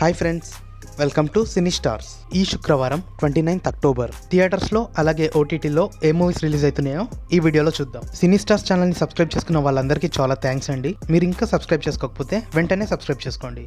hi friends welcome to cine stars ఈ శుక్రవారం twenty ninth October థియేటర్స్లో అలాగే ఓటీటీలో ఏ మూవీస్ రిలీజ్ అవుతున్నాయో ఈ వీడియోలో చూద్దాం సినీ స్టార్స్ ఛానల్ని సబ్స్క్రైబ్ చేసుకున్న వాళ్ళందరికీ చాలా థ్యాంక్స్ అండి మీరు ఇంకా సబ్స్క్రైబ్ చేసుకోకపోతే వెంటనే సబ్స్క్రైబ్ చేసుకోండి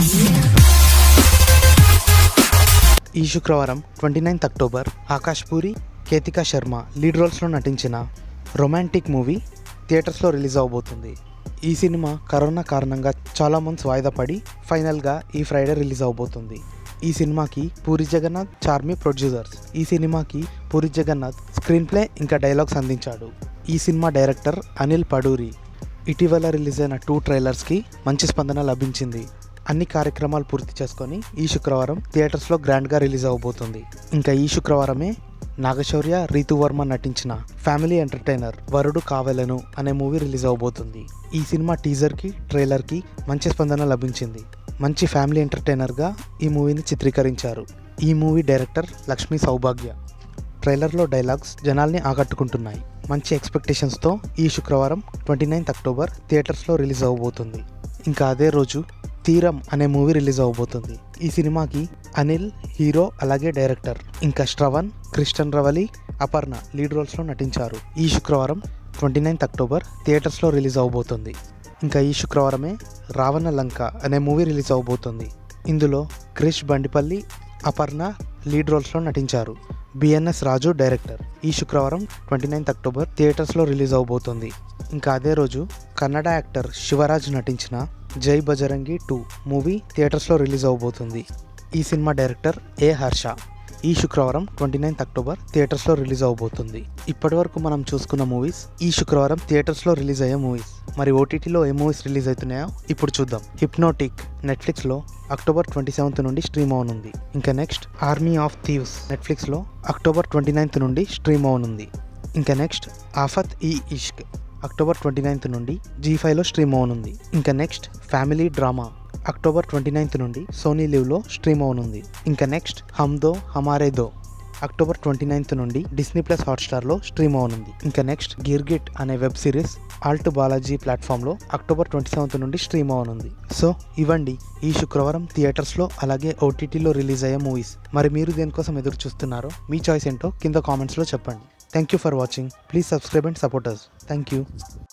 ఈ శుక్రవారం twenty ninth October Akash Puri Ketika Sharma lead రోల్స్లో నటించిన రొమాంటిక్ మూవీ థియేటర్స్లో రిలీజ్ అవబోతుంది ఈ సినిమా కరోనా కారణంగా చాలా మంత్స్ వాయిదా పడి ఫైనల్గా ఈ ఫ్రైడే రిలీజ్ అవబోతుంది ఈ సినిమాకి పూరి జగన్నాథ్ చార్మి ప్రొడ్యూసర్స్ ఈ సినిమాకి పూరి జగన్నాథ్ స్క్రీన్ ప్లే ఇంకా డైలాగ్స్ అందించాడు ఈ సినిమా డైరెక్టర్ అనిల్ పడూరి ఇటీవల రిలీజ్ అయిన టూ ట్రైలర్స్కి మంచి స్పందన లభించింది అన్ని కార్యక్రమాలు పూర్తి చేసుకొని ఈ శుక్రవారం థియేటర్స్లో గ్రాండ్గా రిలీజ్ అవబోతుంది ఇంకా ఈ శుక్రవారమే నాగశౌర్య రీతు వర్మ నటించిన ఫ్యామిలీ ఎంటర్టైనర్ వరుడు కావెలను అనే మూవీ రిలీజ్ అవబోతుంది ఈ సినిమా టీజర్కి ట్రైలర్కి మంచి స్పందన లభించింది మంచి ఫ్యామిలీ ఎంటర్టైనర్గా ఈ మూవీని చిత్రీకరించారు ఈ మూవీ డైరెక్టర్ లక్ష్మీ సౌభాగ్య ట్రైలర్లో డైలాగ్స్ జనాల్ని ఆకట్టుకుంటున్నాయి మంచి ఎక్స్పెక్టేషన్స్తో ఈ శుక్రవారం ట్వంటీ నైన్త్ అక్టోబర్ థియేటర్స్లో రిలీజ్ అవబోతుంది ఇంకా అదే రోజు తీరం అనే మూవీ రిలీజ్ అవబోతుంది ఈ సినిమాకి అనిల్ హీరో అలాగే డైరెక్టర్ ఇంకా శ్రవణ్ క్రిస్టన్ రవలి అపర్ణ లీడ్ రోల్స్లో నటించారు ఈ శుక్రవారం ట్వంటీ నైన్త్ అక్టోబర్ థియేటర్స్లో రిలీజ్ అవబోతుంది ఇంకా ఈ శుక్రవారమే రావణ లంక అనే మూవీ రిలీజ్ అవబోతుంది ఇందులో క్రిష్ బండిపల్లి అపర్ణ లీడ్ రోల్స్లో నటించారు బిఎన్ఎస్ రాజు డైరెక్టర్ ఈ శుక్రవారం ట్వంటీ నైన్త్ అక్టోబర్ థియేటర్స్లో రిలీజ్ అవబోతుంది ఇంకా అదే రోజు కన్నడ యాక్టర్ శివరాజ్ నటించిన జై బజరంగి టూ మూవీ థియేటర్స్లో రిలీజ్ అవబోతుంది ఈ సినిమా డైరెక్టర్ ఏ హర్ష ఈ శుక్రవారం ట్వంటీ నైన్త్ అక్టోబర్ థియేటర్స్లో రిలీజ్ అవబోతుంది ఇప్పటివరకు మనం చూసుకున్న మూవీస్ ఈ శుక్రవారం థియేటర్స్లో రిలీజ్ అయ్యే మూవీస్ మరి ఓటీటీలో ఏ మూవీస్ రిలీజ్ అవుతున్నాయో ఇప్పుడు చూద్దాం హిప్నోటిక్ నెట్ఫ్లిక్స్లో అక్టోబర్ ట్వంటీ సెవెంత్ నుండి స్ట్రీమ్ అవనుంది ఇంకా నెక్స్ట్ ఆర్మీ ఆఫ్ థీవ్స్ నెట్ఫ్లిక్స్లో అక్టోబర్ ట్వంటీ నైన్త్ నుండి స్ట్రీమ్ అవనుంది ఇంకా నెక్స్ట్ ఆఫత్ ఈ ఇష్క్ అక్టోబర్ ట్వంటీ నైన్త్ నుండి జీ ఫైవ్లో స్ట్రీమ్ అవనుంది ఇంకా next family drama October twenty ninth నుండి సోనీ లివ్లో స్ట్రీమ్ అవనుంది ఇంకా next Hum Do Hamare Do October twenty ninth నుండి డిస్నీ ప్లస్ హాట్స్టార్లో స్ట్రీమ్ అవనుంది ఇంకా నెక్స్ట్ గిర్గిట్ అనే వెబ్ సిరీస్ ఆల్ట్ బాలాజీ ప్లాట్ఫామ్లో అక్టోబర్ ట్వంటీ సెవెంత్ నుండి స్ట్రీమ్ అవనుంది సో ఇవ్వండి ఈ శుక్రవారం థియేటర్స్లో అలాగే ఓటీటీలో రిలీజ్ అయ్యే మూవీస్ మరి మీరు దేనికోసం ఎదురు చూస్తున్నారో మీ చాయిస్ ఏంటో కింద కామెంట్స్లో చెప్పండి thank you for watching please subscribe and support us thank you